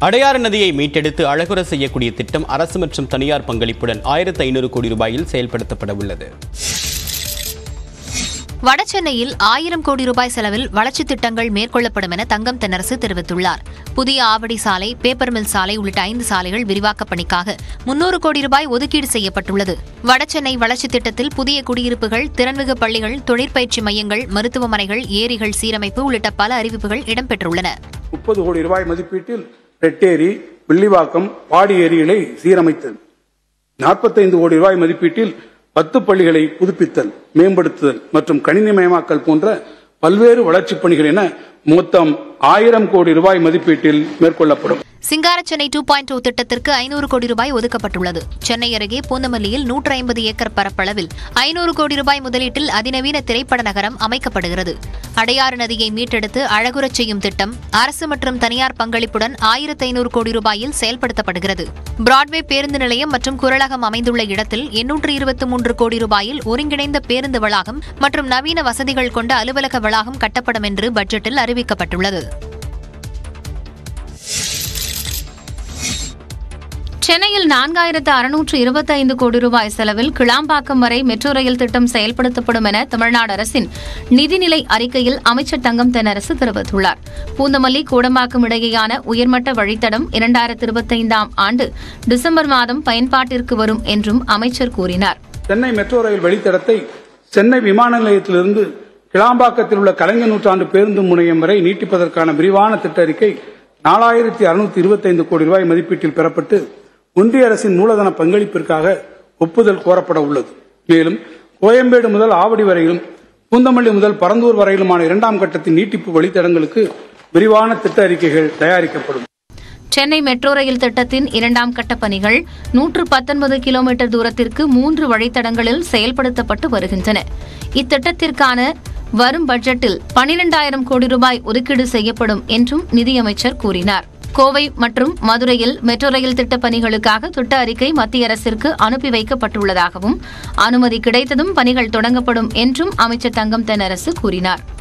அடையாறு நதியை மீட்டெடுத்து அழகுற செய்யக்கூடிய திட்டம் அரசு மற்றும் தனியார் பங்களிப்புடன் ஆயிரத்து ஐநூறு கோடி ரூபாயில் செயல்படுத்தப்பட உள்ளது வடசென்னையில் ஆயிரம் கோடி ரூபாய் செலவில் வளர்ச்சித் திட்டங்கள் மேற்கொள்ளப்படும் என தங்கம் தென்னரசு தெரிவித்துள்ளார் புதிய ஆவடி சாலை பேப்பர் மில் சாலை உள்ளிட்ட ஐந்து சாலைகள் விரிவாக்கப் பணிக்காக முன்னூறு கோடி ரூபாய் ஒதுக்கீடு செய்யப்பட்டுள்ளது வடசென்னை வளர்ச்சித் திட்டத்தில் புதிய குடியிருப்புகள் திறன்மிகு பள்ளிகள் தொழிற்பயிற்சி மையங்கள் மருத்துவமனைகள் ஏரிகள் சீரமைப்பு உள்ளிட்ட பல அறிவிப்புகள் இடம்பெற்றுள்ளன முப்பது கோடி ரூபாய் மதிப்பீட்டில் ரெட்டேரி வில்லிவாக்கம் பாடி ஏரிகளை சீரமைத்தல் நாற்பத்தைந்து கோடி ரூபாய் மதிப்பீட்டில் பத்து பள்ளிகளை புதுப்பித்தல் மேம்படுத்துதல் மற்றும் கணினிமயமாக்கல் போன்ற பல்வேறு வளர்ச்சிப் பணிகள் என மொத்தம் ஆயிரம் கோடி ரூபாய் மதிப்பீட்டில் மேற்கொள்ளப்படும் சிங்கார சென்னை டூ பாயிண்ட் டூ திட்டத்திற்கு ஐநூறு கோடி ரூபாய் ஒதுக்கப்பட்டுள்ளது சென்னை அருகே பூந்தமல்லியில் நூற்று ஐம்பது ஏக்கர் பரப்பளவில் ஐநூறு கோடி ரூபாய் முதலீட்டில் அதிநவீன திரைப்பட நகரம் அமைக்கப்படுகிறது அடையாறு நதியை மீட்டெடுத்து அழகுறச் செய்யும் திட்டம் அரசு மற்றும் தனியார் பங்களிப்புடன் ஆயிரத்து ஐநூறு கோடி ரூபாயில் செயல்படுத்தப்படுகிறது பிராட்வே பேருந்து நிலையம் மற்றும் குரலகம் அமைந்துள்ள இடத்தில் எண்ணூற்று இருபத்தி மூன்று கோடி ரூபாயில் ஒருங்கிணைந்த பேருந்து வளாகம் மற்றும் நவீன வசதிகள் கொண்ட அலுவலக வளாகம் கட்டப்படும் என்று பட்ஜெட்டில் அறிவிக்கப்பட்டுள்ளது சென்னையில் நான்காயிரத்து அறுநூற்று இருபத்தைந்து கோடி ரூபாய் செலவில் கிளாம்பாக்கம் வரை மெட்ரோ ரயில் திட்டம் செயல்படுத்தப்படும் என தமிழ்நாடு அரசின் நிதிநிலை அறிக்கையில் அமைச்சர் தங்கம் தென்னரசு தெரிவித்துள்ளார் பூந்தமல்லி கூடம்பாக்கம் இடையேயான உயர்மட்ட வழித்தடம் இரண்டாயிரத்து இருபத்தைந்தாம் ஆண்டு டிசம்பர் மாதம் பயன்பாட்டிற்கு வரும் என்றும் அமைச்சர் கூறினார் சென்னை மெட்ரோ ரயில் வழித்தடத்தை சென்னை விமான நிலையத்திலிருந்து கிளாம்பாக்கத்தில் உள்ள கலைஞர் நூற்றாண்டு பேருந்து முனையம் வரை நீட்டிப்பதற்கான விரிவான திட்ட அறிக்கை நாலாயிரத்தி அறுநூத்தி இருபத்தைந்து கோடி ரூபாய் மதிப்பீட்டில் பெறப்பட்டு ஒன்றிய அரசின் மூலதன பங்களிப்பிற்காக ஒப்புதல் கோரப்பட உள்ளது மேலும் கோயம்பேடு முதல் ஆவடி வரையிலும் பூந்தமல்லி முதல் பரந்தூர் வரையிலுமான இரண்டாம் கட்டத்தின் நீட்டிப்பு வழித்தடங்களுக்கு விரிவான திட்ட அறிக்கைகள் தயாரிக்கப்படும் சென்னை மெட்ரோ ரயில் திட்டத்தின் இரண்டாம் கட்ட பணிகள் நூற்று பத்தொன்பது கிலோமீட்டர் தூரத்திற்கு மூன்று வழித்தடங்களில் செயல்படுத்தப்பட்டு வருகின்றன இத்திட்டத்திற்கான வரும் பட்ஜெட்டில் பனிரெண்டாயிரம் கோடி ரூபாய் ஒதுக்கீடு செய்யப்படும் என்றும் நிதியமைச்சர் கூறினார் கோவை மற்றும் மதுரையில் மெட்ரோ ரயில் திட்ட பணிகளுக்காக திட்ட அறிக்கை மத்திய அரசிற்கு அனுப்பி வைக்கப்பட்டுள்ளதாகவும் அனுமதி கிடைத்ததும் பணிகள் தொடங்கப்படும் என்றும் அமைச்சர் தங்கம் தென்னரசு கூறினார்